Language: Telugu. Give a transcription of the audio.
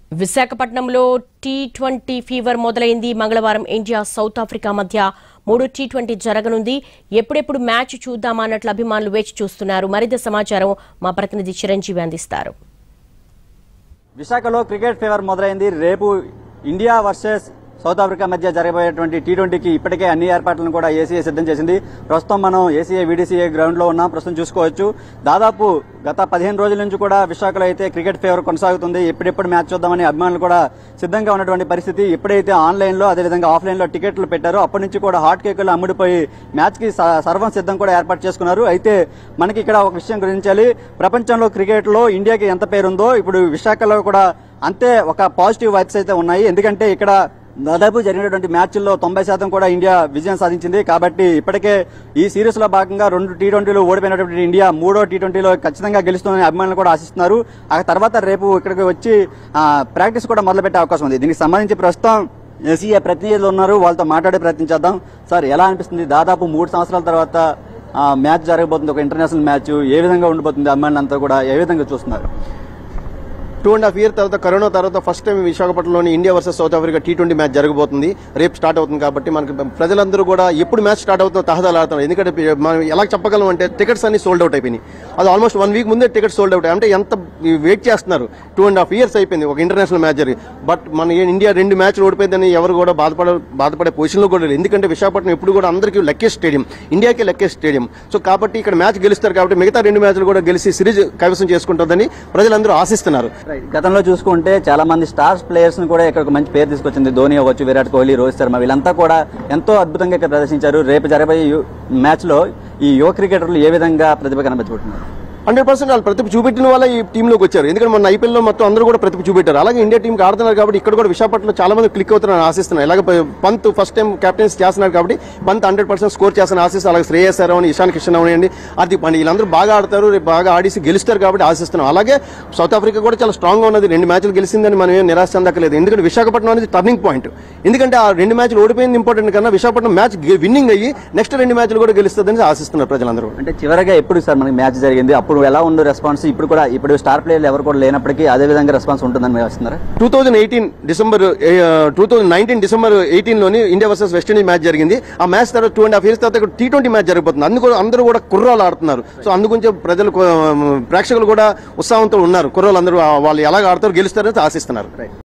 విశాఖపట్నంలో టీ ట్వంటీ ఫీవర్ మొదలైంది మంగళవారం ఇండియా సౌత్ ఆఫ్రికా మధ్య మూడో టీ ట్వంటీ జరగనుంది ఎప్పుడెప్పుడు మ్యాచ్ చూద్దామా అన్నట్లు అభిమానులు వేచి చూస్తున్నారు మరింత సమాచారం మా ప్రతినిధి చిరంజీవి అందిస్తారు విశాఖలో క్రికెట్ ఫీవర్ మొదలైంది రేపు ఇండియా వర్సెస్ సౌత్ ఆఫ్రికా మధ్య జరగబోయేటువంటి టీ ట్వంటీకి ఇప్పటికే అన్ని ఏర్పాట్లను కూడా ఏసీఏ సిద్ధం చేసింది ప్రస్తుతం మనం ఏసీఏ వీడీసీఏ గ్రౌండ్ లో ఉన్నాం ప్రస్తుతం చూసుకోవచ్చు దాదాపు గత పదిహేను రోజుల నుంచి కూడా విశాఖలో అయితే క్రికెట్ ఫీవర్ కొనసాగుతుంది ఎప్పుడెప్పుడు మ్యాచ్ చూద్దామని అభిమానులు కూడా సిద్ధంగా ఉన్నటువంటి పరిస్థితి ఎప్పుడైతే ఆన్లైన్ లో అదేవిధంగా ఆఫ్లైన్ లో టికెట్లు పెట్టారో అప్పటి నుంచి కూడా హాట్ కేకులు అమ్ముడిపోయి మ్యాచ్ కి స- సర్వం సిద్ధం కూడా ఏర్పాటు చేసుకున్నారు అయితే మనకి ఇక్కడ ఒక విషయం గురించాలి ప్రపంచంలో క్రికెట్ లో ఇండియాకి ఎంత పేరుందో ఇప్పుడు విశాఖలో కూడా అంతే ఒక పాజిటివ్ వైబ్స్ అయితే ఉన్నాయి ఎందుకంటే ఇక్కడ దాదాపు జరిగినటువంటి మ్యాచ్ల్లో తొంభై శాతం కూడా ఇండియా విజయం సాధించింది కాబట్టి ఇప్పటికే ఈ సిరీస్ లో భాగంగా రెండు టీ ట్వంటీలు ఓడిపోయినటువంటి ఇండియా మూడో టీ ట్వంటీలో ఖచ్చితంగా గెలుస్తుందని అభిమానులు కూడా ఆశిస్తున్నారు ఆ తర్వాత రేపు ఇక్కడికి వచ్చి ఆ, ప్రాక్టీస్ కూడా మొదలుపెట్టే అవకాశం ఉంది దీనికి సంబంధించి ప్రస్తుతం ఎస్ఈఏ ప్రతినిధులు ఉన్నారు వాళ్ళతో మాట్లాడే ప్రయత్నం చేద్దాం సార్ ఎలా అనిపిస్తుంది దాదాపు మూడు సంవత్సరాల తర్వాత ఆ, మ్యాచ్ జరగబోతుంది ఒక ఇంటర్నేషనల్ మ్యాచ్ ఏ విధంగా ఉండబోతుంది అమ్మాయిలంతా కూడా ఏ విధంగా చూస్తున్నారు టూ అండ్ హాఫ్ ఇయర్ తర్వాత కరోనా తర్వాత ఫస్ట్ టైం విశాఖపట్నంలోని India versus South Africa T twenty match జరగబోతుంది రేపు స్టార్ట్ అవుతుంది కాబట్టి మనకి ప్రజలందరూ కూడా ఎప్పుడు మ్యాచ్ స్టార్ట్ అవుతుందో తహదాలాడుతున్నారు ఎందుకంటే మనం ఎలా చెప్పగలం అంటే టికెట్స్ అన్ని సోల్డ్ అవుట్ అయిపోయినాయి అది ఆల్మోస్ట్ వన్ వీక్ ముందే టికెట్స్ సోల్డ్ అవుట్ అంటే ఎంత వెయిట్ చేస్తున్నారు టూ అండ్ హాఫ్ ఇయర్స్ అయిపోయింది ఒక ఇంటర్నేషనల్ మ్యాచ్ జరిగి బట్ మన ఇండియా రెండు మ్యాచ్లు ఓడిపోయిందని ఎవరు కూడా బాధపడ బాధపడే పొజిషన్లో కూడా లేదు ఎందుకంటే విశాఖపట్నం ఎప్పుడు కూడా అందరికీ లెక్కెస్ట్ స్టేడియం ఇండియాకి లెక్కెస్ట్ స్టేడియం సో కాబట్టి ఇక్కడ మ్యాచ్ గెలుస్తారు కాబట్టి మిగతా రెండు మ్యాచ్లు కూడా గెలిచి సిరీస్ కైవసం చేసుకుంటుందని ప్రజలందరూ ఆశిస్తున్నారు గతంలో చూసుకుంటే చాలా మంది స్టార్స్ ప్లేయర్స్ ని కూడా ఇక్కడ ఒక మంచి పేరు తీసుకొచ్చింది ధోని అవ్వచ్చు విరాట్ కోహ్లీ రోహిత్ శర్మ వీళ్ళంతా కూడా ఎంతో అద్భుతంగా ఇక్కడ ప్రదర్శించారు రేపు జరగబోయే యు- మ్యాచ్ లో ఈ యువ క్రికెటర్లు ఏ విధంగా ప్రతిభ కనబెట్టుకుంటున్నారు హండ్రెడ్ పర్సెంట్ వాళ్ళు ప్రతిభ చూపెట్టిన వల్ల ఈ టీంలోకి వచ్చారు ఎందుకంటే మన ఐపీఎల్ లో మొత్తం అందరూ కూడా ప్రతిభ చూపెట్టారు అలాగే ఇండియా టీంకి ఆడుతున్నారు కాబట్టి ఇక్కడ కూడా విశాఖపట్నంలో చాలా మంది క్లిక్ అవుతున్నారని ఆశిస్తున్నారు అలాగే ప- పంత్ ఫస్ట్ టైం కెప్టెన్స్ చేస్తున్నారు కాబట్టి పంత్ హండ్రెడ్ పర్సెంట్ స్కోర్ చేస్తారని ఆశిస్తారు అలాగే శ్రేయస్ అని ఇషాన్ కిషన్ అవనివ్వండి అది పండి వీళ్ళందరూ బాగా ఆడతారు రేపు బాగా ఆడేసి గెలుస్తారు కాబట్టి ఆశిస్తున్నాం అలాగే సౌత్ ఆఫ్రికా కూడా చాలా స్ట్రాంగ్ గా ఉన్నది రెండు మ్యాచ్లు గెలిచిందని మనం ఏం నిరాశ చెందక్కలేదు ఎందుకంటే విశాఖపట్నం అనేది టర్నింగ్ పాయింట్ ఎందుకంటే ఆ రెండు మ్యాచ్లు ఓడిపోయింది ఇంపార్టెంట్ కన్నా విశాఖపట్నం మ్యాచ్ విన్నింగ్ అయ్యి నెక్స్ట్ రెండు మ్యాచ్లు కూడా గెలుస్తుందని ఆశిస్తున్నారు ప్రజలందరూ అంటే చివరగా ఎప్పుడు సార్ మనకి మ్యాచ్ జరిగింది అప్పుడు ఎలా ఉందో రెస్పాన్స్ ఇప్పుడు కూడా ఇప్పుడు స్టార్ ప్లేయర్లు ఎవరు కూడా లేనప్పటికీ అదే విధంగా రెస్పాన్స్ ఉంటుందని మీరు వస్తున్నారా two thousand eighteen December two thousand nineteen December eighteen లోని ఇండియా వర్సెస్ వెస్టిండీస్ మ్యాచ్ జరిగింది ఆ మ్యాచ్ తర్వాత టూ అండ్ హాఫ్ ఇయర్స్ తర్వాత టీ ట్వంటీ మ్యాచ్ జరగబోతుంది అందుకు అందరూ కూడా కుర్రాలు ఆడుతున్నారు సో అందుగురించి ప్రజలు కూ- ప్రేక్షకులు కూడా ఉత్సాహంతో ఉన్నారు కుర్రాలు అందరూ వాళ్ళు ఎలాగ ఆడతారు గెలుస్తారని ఆశిస్తున్నారు